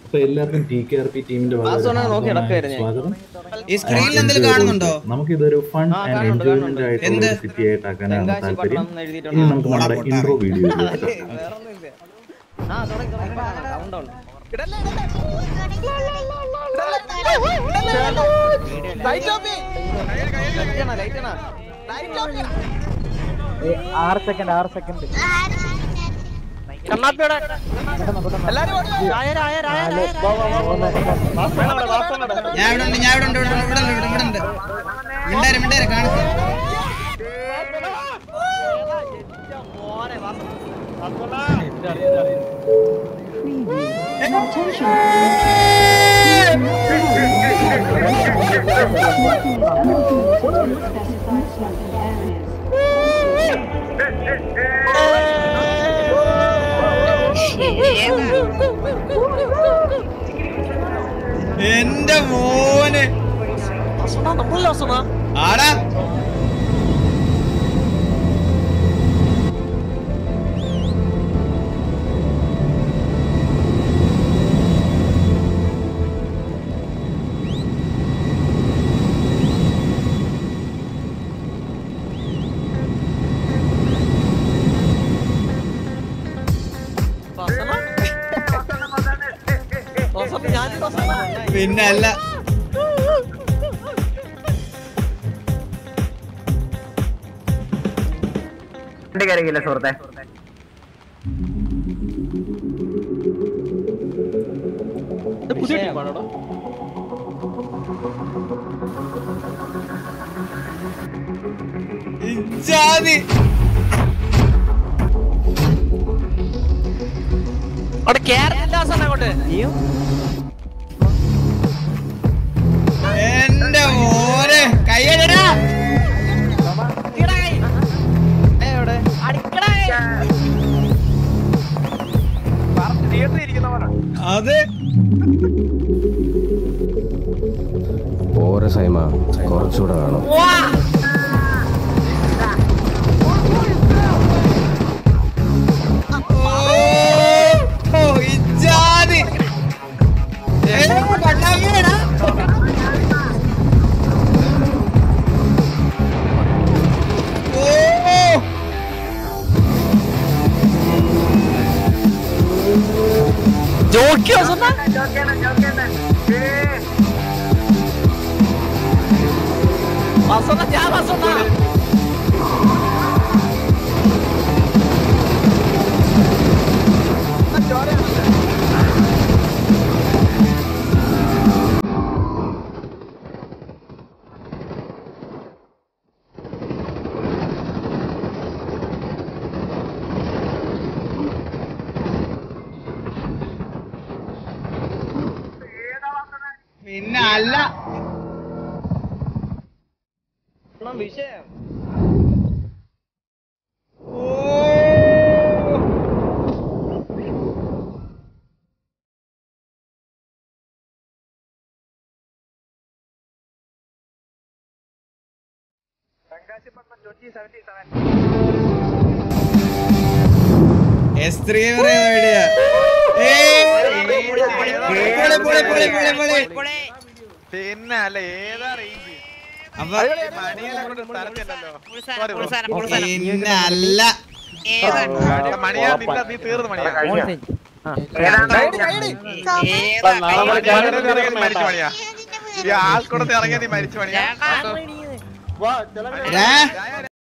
അപ്പൊ എല്ലാവർക്കും T K R P ടീമിന്റെ വളരെ വാസവണ്ണനെ നോക്കി ഹാർദവമായ നടക്കുകയായിരുന്നു ഞാൻ. സ്വാഗതം ഈ സ്ക്രീനിൽ എന്തെങ്കിലും കാണുന്നുണ്ടോ നമുക്കിതൊരു ഫൺ ആ, ആൻഡ് കാണുന്നുണ്ട്, എൻജോയ്മെന്റ് കാണുന്നുണ്ട്. ആയിട്ടുള്ള എന്ത്? ഒരു സിറ്റി ആയിട്ടാക്കാനാണ് തെങ്കാശി താല്പര്യം പട്ടണം എന്ന് എഴുതിയിട്ടുണ്ട്. ഇനി നമുക്ക് നമ്മുടെ പോടാ, ഇൻട്രോ വീഡിയോ വേറൊന്നുമില്ല. ആ, തുടങ്ങി, തുടങ്ങി. Count down. Light ആണോ, light ആണോ? ആറ് സെക്കൻഡ് ആറ് സെക്കൻഡ് ഞാൻ ഇവിടെ ഉണ്ട് ഞാൻ ഇവിടെ ഉണ്ട് ഇവിടെ ഉണ്ട് ഇവിടെ ഉണ്ട് ഇവിടെ ഉണ്ട് മിണ്ടാരെ മിണ്ടാരെ കാണിച്ചു എന്റെ മോന് ആടാ പിന്നെ അല്ല വണ്ടി കയറിയില്ല സുഹൃത്തെ ജാതി എന്റെ മോനെ കയ്യടാ അത് ഓരോ സൈമ കുറച്ചുകൂടെ വേണം ഓ ഇജാതി കണ്ണാമിയടാ ഓ പിന്നെ അല്ല വിഷയം ഓ എസ് ത്രീ എവിടെയാ ഏയ് പൊളി, പൊളി, പൊളി, പൊളി, പൊളി. പിന്നെ അല്ല ഏതാ റേഞ്ച് അപ്പൊ മണിയനെ കൊണ്ട് സ്ഥലത്തില്ലല്ലോ Sorry bro. പിന്നെ അല്ല മണിയാ നില്ല നീ തീർന്നു മണിയാ മരിച്ചു മണിയാ ഈ ആൾക്കൂടത്ത് ഇറങ്ങിയ നീ മരിച്ചു മണിയാ എടാ,